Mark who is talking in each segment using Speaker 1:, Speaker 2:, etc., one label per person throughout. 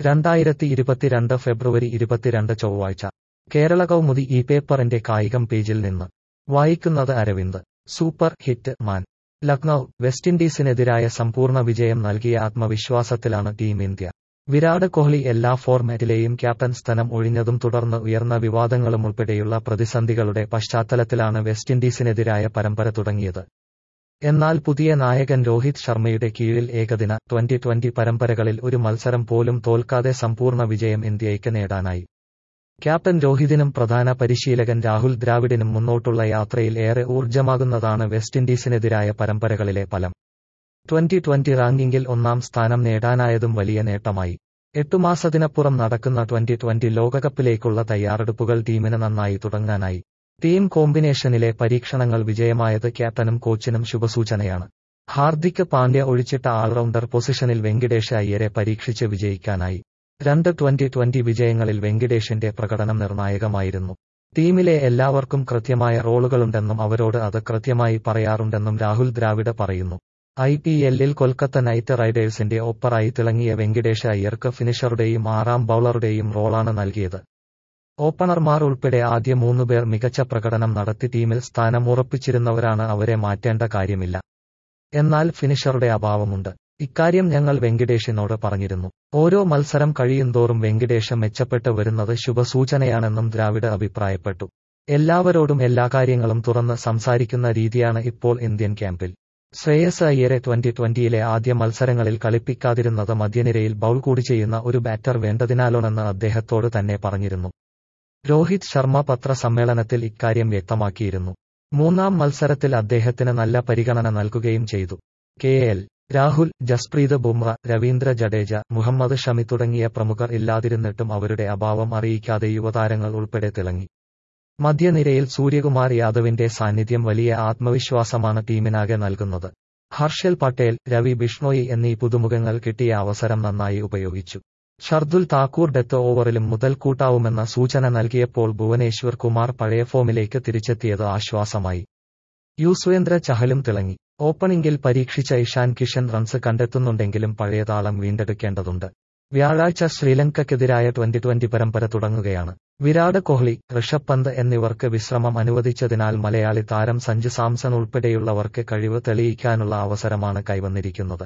Speaker 1: രണ്ടായിരത്തി ഇരുപത്തിരണ്ട് ഫെബ്രുവരി ഇരുപത്തിരണ്ട് ചൊവ്വാഴ്ച കേരള കൗമുദി ഈ പേപ്പറിന്റെ കായികം പേജിൽ നിന്ന് വായിക്കുന്നത് Aravind super hit man Lucknow വെസ്റ്റിൻഡീസിനെതിരായ സമ്പൂർണ്ണ വിജയം നൽകിയ ആത്മവിശ്വാസത്തിലാണ് ടീം ഇന്ത്യ വിരാട് കോഹ്ലി എല്ലാ ഫോർമാറ്റിലെയും ക്യാപ്റ്റൻ സ്ഥാനം ഒഴിഞ്ഞതും തുടർന്ന് ഉയർന്ന വിവാദങ്ങളും ഉൾപ്പെടെയുള്ള പ്രതിസന്ധികളുടെ പശ്ചാത്തലത്തിലാണ് വെസ്റ്റിൻഡീസിനെതിരായ പരമ്പര തുടങ്ങിയത് എന്നാൽ പുതിയ നായകൻ രോഹിത് ശർമ്മയുടെ കീഴിൽ ഏകദിന ട്വന്റി ട്വന്റി പരമ്പരകളിൽ ഒരു മത്സരം പോലും തോൽക്കാതെ സമ്പൂർണ്ണ വിജയം ഇന്ത്യയ്ക്ക് നേടാനായി ക്യാപ്റ്റൻ രോഹിതിനും പ്രധാന പരിശീലകൻ രാഹുൽ ദ്രാവിഡിനും മുന്നോട്ടുള്ള യാത്രയിൽ ഏറെ ഊർജ്ജമാകുന്നതാണ് വെസ്റ്റിൻഡീസിനെതിരായ പരമ്പരകളിലെ ഫലം ട്വന്റി ട്വന്റി റാങ്കിങ്ങിൽ ഒന്നാം സ്ഥാനം നേടാനായതും വലിയ നേട്ടമായി എട്ടു മാസത്തിനപ്പുറം നടക്കുന്ന ട്വന്റി ട്വന്റി ലോകകപ്പിലേക്കുള്ള തയ്യാറെടുപ്പുകൾ ടീമിന് നന്നായി തുടങ്ങാനായി ടീം കോമ്പിനേഷനിലെ പരീക്ഷണങ്ങൾ വിജയമായത് ക്യാപ്റ്റനും കോച്ചിനും ശുഭസൂചനയാണ് ഹാർദിക് പാണ്ഡ്യ ഒഴിച്ചിട്ട ആൾറൗണ്ടർ പൊസിഷനിൽ വെങ്കിടേഷ് അയ്യരെ പരീക്ഷിച്ച് വിജയിക്കാനായി രണ്ട് ട്വന്റി ട്വന്റി വിജയങ്ങളിൽ വെങ്കിടേഷിന്റെ പ്രകടനം നിർണായകമായിരുന്നു ടീമിലെ എല്ലാവർക്കും കൃത്യമായ റോളുകളുണ്ടെന്നും അവരോട് അത് കൃത്യമായി പറയാറുണ്ടെന്നും രാഹുൽ ദ്രാവിഡ് പറയുന്നു ഐ പി എല്ലിൽ കൊൽക്കത്ത നൈറ്റ് റൈഡേഴ്സിന്റെ ഓപ്പറായി തിളങ്ങിയ വെങ്കിടേഷ് അയ്യർക്ക് ഫിനിഷറുടെയും ആറാം ബൌളറുടെയും റോളാണ് നൽകിയത് ഓപ്പണർമാർ ഉൾപ്പെടെ ആദ്യ മൂന്നുപേർ മികച്ച പ്രകടനം നടത്തി ടീമിൽ സ്ഥാനം ഉറപ്പിച്ചിരുന്നവരാണ് അവരെ മാറ്റേണ്ട കാര്യമില്ല എന്നാൽ ഫിനിഷറുടെ അഭാവമുണ്ട് ഇക്കാര്യം ഞങ്ങൾ വെങ്കിടേഷിനോട് പറഞ്ഞിരുന്നു ഓരോ മത്സരം കഴിയുന്തോറും വെങ്കിടേഷ് മെച്ചപ്പെട്ട് വരുന്നത് ശുഭസൂചനയാണെന്നും ദ്രാവിഡ് അഭിപ്രായപ്പെട്ടു എല്ലാവരോടും എല്ലാ കാര്യങ്ങളും തുറന്ന് സംസാരിക്കുന്ന രീതിയാണ് ഇപ്പോൾ ഇന്ത്യൻ ക്യാമ്പിൽ ശ്രേയസ് അയ്യരെ ട്വന്റി ട്വന്റിയിലെ ആദ്യ മത്സരങ്ങളിൽ കളിപ്പിക്കാതിരുന്നത് മധ്യനിരയിൽ ബൌൾ കൂടി ചെയ്യുന്ന ഒരു ബാറ്റർ വേണ്ടതിനാലോണെന്ന് അദ്ദേഹത്തോട് തന്നെ പറഞ്ഞിരുന്നു രോഹിത് ശർമ്മ പത്രസമ്മേളനത്തിൽ ഇക്കാര്യം വ്യക്തമാക്കിയിരുന്നു മൂന്നാം മത്സരത്തിൽ അദ്ദേഹത്തിന് നല്ല പരിഗണന നൽകുകയും ചെയ്തു കെ എൽ രാഹുൽ ജസ്പ്രീത് ബുംറ രവീന്ദ്ര ജഡേജ മുഹമ്മദ് ഷമി തുടങ്ങിയ പ്രമുഖർ ഇല്ലാതിരുന്നിട്ടും അവരുടെ അഭാവം അറിയിക്കാതെ യുവതാരങ്ങൾ ഉൾപ്പെടെ തിളങ്ങി മധ്യനിരയിൽ സൂര്യകുമാർ യാദവിന്റെ സാന്നിധ്യം വലിയ ആത്മവിശ്വാസമാണ് ടീമിനാകെ നൽകുന്നത് ഹർഷൽ പട്ടേൽ രവി ബിഷ്ണോയി എന്നീ പുതുമുഖങ്ങൾ കിട്ടിയ അവസരം നന്നായി ഉപയോഗിച്ചു ഷർദുൽ താക്കൂർ ഡെത്ത് ഓവറിലും മുതൽക്കൂട്ടാവുമെന്ന സൂചന നൽകിയപ്പോൾ ഭുവനേശ്വർ കുമാർ പഴയ ഫോമിലേക്ക് തിരിച്ചെത്തിയത് ആശ്വാസമായി യുസ്വേന്ദ്ര ചഹലും തിളങ്ങി ഓപ്പണിംഗിൽ പരീക്ഷിച്ച ഇഷാൻ കിഷൻ റൺസ് കണ്ടെത്തുന്നുണ്ടെങ്കിലും പഴയ താളം വീണ്ടെടുക്കേണ്ടതുണ്ട് വ്യാഴാഴ്ച ശ്രീലങ്കയ്ക്കെതിരായ ട്വന്റി ട്വന്റി പരമ്പര തുടങ്ങുകയാണ് വിരാട് കോഹ്ലി ഋഷഭ് പന്ത് എന്നിവർക്ക് വിശ്രമം അനുവദിച്ചതിനാൽ മലയാളി താരം സഞ്ജു സാംസൺ ഉൾപ്പെടെയുള്ളവർക്ക് കഴിവ് തെളിയിക്കാനുള്ള അവസരമാണ് കൈവന്നിരിക്കുന്നത്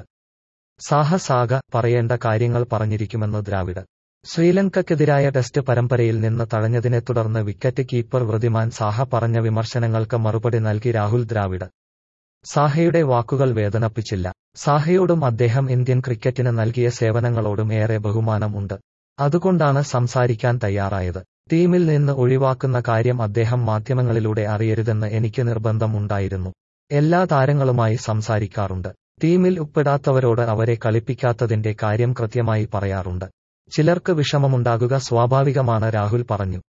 Speaker 1: സാഹസാഗ പറയേണ്ട കാര്യങ്ങൾ പറഞ്ഞിരിക്കുമെന്ന് ദ്രാവിഡ് ശ്രീലങ്കയ്ക്കെതിരായ ടെസ്റ്റ് പരമ്പരയിൽ നിന്ന് തഴഞ്ഞതിനെ തുടർന്ന് വിക്കറ്റ് കീപ്പർ വൃതിമാൻ സാഹ പറഞ്ഞ വിമർശനങ്ങൾക്ക് മറുപടി നൽകി രാഹുൽ ദ്രാവിഡ് സാഹയുടെ വാക്കുകൾ വേദനപ്പിച്ചില്ല സാഹയോടും അദ്ദേഹം ഇന്ത്യൻ ക്രിക്കറ്റിന് നൽകിയ സേവനങ്ങളോടും ഏറെ ബഹുമാനം ഉണ്ട് അതുകൊണ്ടാണ് സംസാരിക്കാൻ തയ്യാറായത് ടീമിൽ നിന്ന് ഒഴിവാക്കുന്ന കാര്യം അദ്ദേഹം മാധ്യമങ്ങളിലൂടെ അറിയരുതെന്ന് എനിക്ക് നിർബന്ധം ഉണ്ടായിരുന്നു എല്ലാ താരങ്ങളുമായി സംസാരിക്കാറുണ്ട് ടീമിൽ ഉൾപ്പെടാത്തവരോട് അവരെ കളിപ്പിക്കാത്തതിന്റെ കാര്യം കൃത്യമായി പറയാറുണ്ട് ചിലർക്ക് വിഷമമുണ്ടാകുക സ്വാഭാവികമാണ് രാഹുൽ പറഞ്ഞു